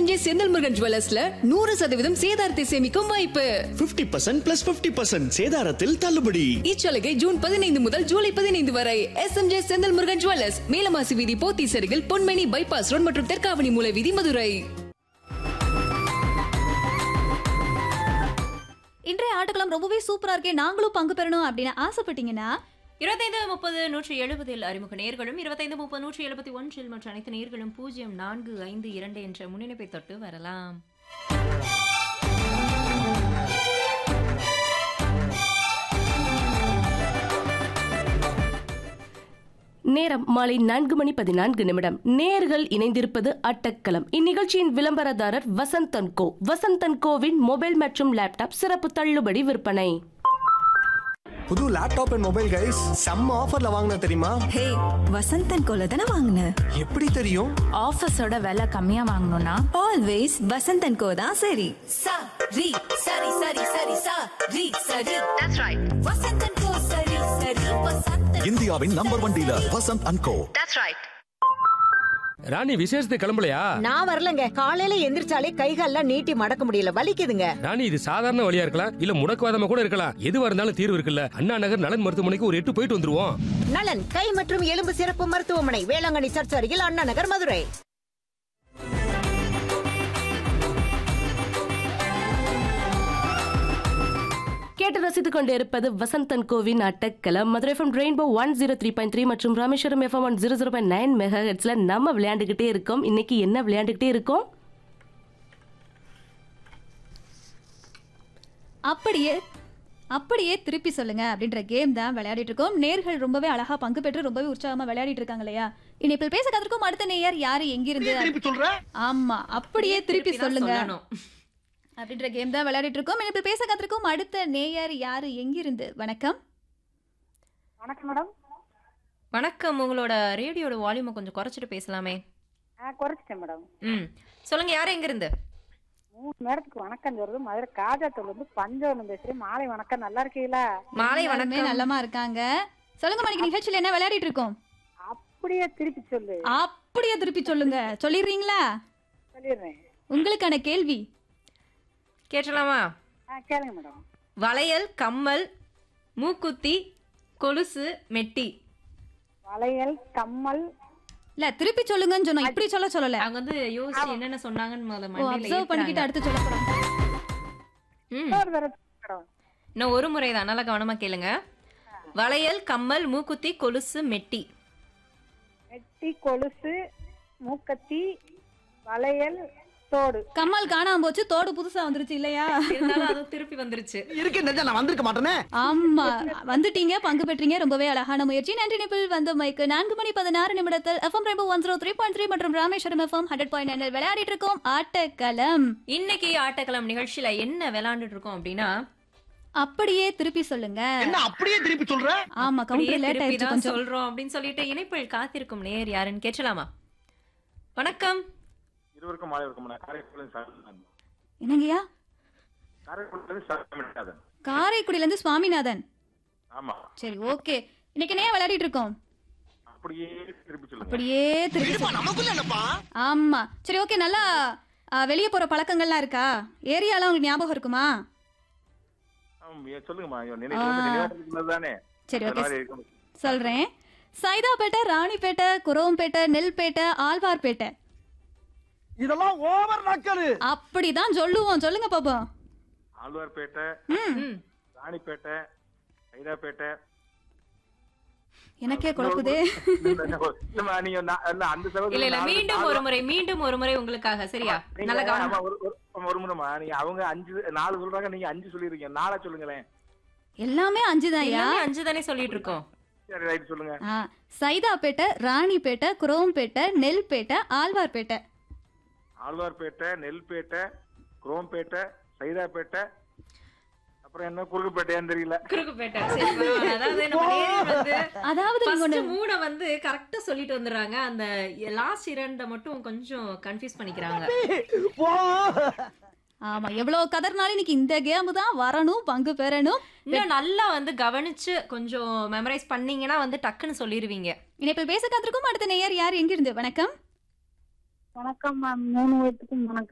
SMJ Senthil Murugan ஜுவல்லர்ஸ்ல நூறு சதவீதம் சேதாரத்தை சேமிக்கும் வாய்ப்பு 50% பர்சன்ட் பிளஸ் பிப்டி பர்சன்ட் சேதாரத்தில் தள்ளுபடி இச்சலுகை ஜூன் பதினைந்து முதல் ஜூலை பதினைந்து வரை எஸ்எம்ஜே செந்தில் முருகன் ஜுவல்லர்ஸ் மேலமாசி வீதி போத்தி சருகில் பொன்மணி பைபாஸ் ரோட் மற்றும் தெற்காவணி மூல வீதி மதுரை இன்றைய ஆட்டக்களம் ரொம்பவே சூப்பரா இருக்கே நாங்களும் பங்கு பெறணும் அப்படின்னு ஆசைப்பட்டீங்கன்னா இருபத்தைந்து முப்பது நூற்றி எழுபதில் அறிமுக நேர்களும் இருபத்தைந்து முப்பது நூற்றி எழுபத்தி ஒன்றில் மற்ற அனைத்து நேர்களும் பூஜ்ஜியம் நான்கு ஐந்து இரண்டு என்ற முன்னிணைப்பை தொட்டு வரலாம் நேரம் மாலை நான்கு மணி பதினான்கு நிமிடம் நேர்கள் இணைந்திருப்பது அட்டக்களம் இந்நிகழ்ச்சியின் விளம்பரதாரர் வசந்தன் கோ வசந்தன் கோவின் மொபைல் மற்றும் லேப்டாப் சிறப்பு தள்ளுபடி விற்பனை புது லேப்டாப் அண்ட் மொபைல் கைஸ் செம்ம ஆஃபர்ல வாங்கின தெரியுமா ஹே வசந்தன் கோல தானே வாங்கின எப்படி தெரியும் ஆஃபீஸோட விலை கம்மியா வாங்கணும்னா ஆல்வேஸ் வசந்தன் கோ தான் சரி sa ri sari sari sari sa ri sari that's right vasantan ko sari sari vasantan இந்தியாவின் number one dealer Vasanth and co that's right Rani விசேஷத்துக்கு கிளம்பலையா நான் வரலங்க காலையில எந்திரிச்சாலே கைகால்லாம் நீட்டி மடக்க முடியல வலிக்குதுங்க ராணி இது சாதாரண வழியா இருக்கலாம் இல்ல முடக்குவாதமா கூட இருக்கலாம் எதுவா இருந்தாலும் தீர்வு இருக்குல்ல அண்ணா நகர் நலன் மருத்துவமனைக்கு ஒரு எட்டு போயிட்டு வந்துருவோம் நலன் கை மற்றும் எலும்பு சிறப்பு மருத்துவமனை வேளாங்கண்ணி சர்ச் அருகில் அண்ணா நகர் மதுரை கேட்டு ரசித்துக் கொண்டிருப்பது வசந்தன் கோவின் Attakalam Madurai FM rainbow one zero three point three மற்றும் Rameswaram FM one zero zero point nine mega ஹெட்ஸ்ல நம்ம விளையாண்டுகிட்டே இருக்கோம் இன்னைக்கு என்ன விளையாண்டுகிட்டே இருக்கோம் அப்படியே அப்படியே திருப்பி சொல்லுங்க அப்படின்ற கேம் தான் விளையாடிட்டு இருக்கோம் நேர்கள் ரொம்பவே அழகா பங்கு பெற்று ரொம்பவே உற்சாகமா விளையாடிட்டு இருக்காங்க இல்லையா இனிப்பில் பேச கத்திருக்கும் அடுத்த நேயர் யாரு எங்கிருந்து ஆமா அப்படியே திருப்பி தான் சொல்லுங்க சொல்லணும். அப்படின்ற கேம் தான் விளையாடிட்டு இருக்கோம் இனிப்பில் பேச கத்திருக்கும் அடுத்த நேயர் யாரு எங்கிருந்து வணக்கம் வணக்கம் மேடம் வணக்கம் உங்களோட ரேடியோட வால்யூமை கொஞ்சம் குறைச்சிட்டு பேசலாமே ஆ குறைச்சிட்டேன் மேடம் ம் சொல்லுங்க யார் எங்க இருந்து மூணு மேடத்துக்கு வணக்கம் சொல்றது மதுரை காஜாத்தூர்ல இருந்து பஞ்சவனம் பேசுறேன் மாலை வணக்கம் நல்லா இருக்கீங்களா மாலை எல்லாருமே வணக்கம் நல்லமா இருக்காங்க சொல்லுங்க மணிக்கு நிகழ்ச்சியில என்ன விளையாடிட்டு இருக்கோம் அப்படியே திருப்பி சொல்லு அப்படியே திருப்பி சொல்லுங்க சொல்லிடுறீங்களா சொல்லிடுறேன் உங்களுக்கான கேள்வி கேட்டலாமா ஆ கேளுங்க மேடம் வளையல் கம்மல் மூக்குத்தி கொலுசு மெட்டி வளையல் கம்மல் இல்ல திருப்பி சொல்லுங்கன்னு சொன்னோம் இப்படி சொல்ல சொல்லல அவங்க வந்து யோசிச்சு என்னென்ன சொன்னாங்கன்னு முதல்ல ஓ மண்டையில அப்சர்வ் பண்ணிக்கிட்டு ஏத்துறாங்க. அடுத்து சொல்ல போறாங்க ம் இன்னொரு தடவை மேடம் இன்னும் ஒரு முறை தான் நல்லா கவனமா கேளுங்க வளையல் கம்மல் மூக்குத்தி கொலுசு மெட்டி நெட்டி கொலுசு மூக்கத்தி வளையல் தோடு கம்மல் காணாம போச்சு தோடு புதுசா வந்துருச்சு இல்லையா இருந்தாலும் அதுவும் திருப்பி வந்துருச்சு இருக்கு நெஞ்சா நான் வந்திருக்க மாட்டேனே ஆமா வந்துட்டீங்க பங்கு பெற்றீங்க ரொம்பவே அழகான முயற்சி நன்றி நிப்பிள் வந்த மைக்கு நான்கு மணி பதினாறு நிமிடத்தில் FM rainbow one zero three point three மற்றும் Rameswaram FM hundred point nine விளையாடிட்டு இருக்கோம் ஆட்டக்களம் இன்னைக்கு ஆட்டக்களம் நிகழ்ச்சியில என்ன விளையாண்டுட்டு இருக்கோம் அப்படின்னா அப்படியே திருப்பி சொல்லுங்க என்ன அப்படியே திருப்பி சொல்ற ஆமா அப்படியே கவுண்டர் லேட் திருப்பி ஆயிடுச்சு தான் கொஞ்சம் சொல்றோம் அப்படின்னு சொல்லிட்டு இணைப்பில் காத்திருக்கும் நேர் யாருன்னு கேட்கலாமா வணக்கம் இருவருக்கும் மாலை இருக்கும் காரைக்குடி சார் என்னங்கய்யா காரைக்குடி சார் காரைக்குடியில இருந்து சுவாமிநாதன் ஆமா சரி ஓகே இன்னைக்கு என்ன விளையாடிட்டு இருக்கோம் அப்படியே திருப்பி சொல்லுங்க அப்படியே திருப்பி சொல்லுங்க. நமக்குள்ள என்னப்பா ஆமா சரி ஓகே நல்லா ஆ, வெளிய போற பழக்கங்கள்லாம் இருக்கா ஏரியாலாம் உங்களுக்கு ஞாபகம் இருக்குமா ஆம், ஏ, சொல்லுங்கம்மா ஐயோ, நினைவு ஆ. நினைவாட்டத்துக்குள்ள தானே சரி அந்த ஓகே மாதிரி இருக்கும். சொல்றேன் சைதாப்பேட்டை ராணிப்பேட்டை குரோம்பேட்டை நெல்பேட்டை ஆழ்வார்பேட்டை இதெல்லாம் ஓவர் நக்கலு அப்படிதான் சொல்லுவோம் சொல்லுங்க பாப்போம் ஆழ்வார்பேட்டை ம். ராணிப்பேட்டை சைதாப்பேட்டை எனக்கே குழப்புதே இல்லம்மா, நீங்க நா- இல்ல, அந்த சகோதரி இல்ல இல்ல நாலு- மீண்டும் நாலு- ஒரு முறை மீண்டும் ஒரு முறை உங்களுக்காக சரியா நீங்க- நல்ல கவனம் ஆமா, ஒரு- ஒரு- ஒரு முறைமா நீங்க அவங்க அஞ்சு நாலு சொல்றாங்க நீங்க அஞ்சு சொல்லிருக்கீங்க நாளா சொல்லுங்களேன் எல்லாமே அஞ்சுதான்யா எல்லாமே அஞ்சு தானே சொல்லிட்டு இருக்கோம் சரி ரைட் சொல்லுங்க ஆ, சைதாப்பேட்டை ராணிப்பேட்டை குரோம்பேட்டை நெல்பேட்டை ஆழ்வார்பேட்டை ஆழ்வார்பேட்டை நெல்பேட்டை குரோம்பேட்டை சைதாப்பேட்டை அப்புறம் என்ன குறுக்குப்பேட்டையான்னு தெரியல குறுக்குப்பேட்டை சரி பரவாயில்ல. அதாவது நம்ம நேரில் வந்து அதாவது நீங்க ஃபர்ஸ்ட் ஒண்ணு- மூணை வந்து கரெக்டா சொல்லிட்டு வந்துடுறாங்க அந்த லாஸ்ட் இரண்ட மட்டும் கொஞ்சம் கன்ஃபியூஸ் பண்ணிக்கிறாங்க ஆமா எவ்வளவு கதர்னாலும் இன்னைக்கு இந்த கேம் தான் வரணும் பங்கு பெறணும் இன்னும் நல்லா வந்து கவனிச்சு கொஞ்சம் மெமரைஸ் பண்ணீங்கன்னா வந்து டக்குன்னு சொல்லிடுவீங்க இணைப்பில் பேச காத்திருக்கும் அடுத்த நேயர் யார் எங்கிருந்து வணக்கம் வணக்கம் மேம் மூணு வயதுக்கும் வணக்கம்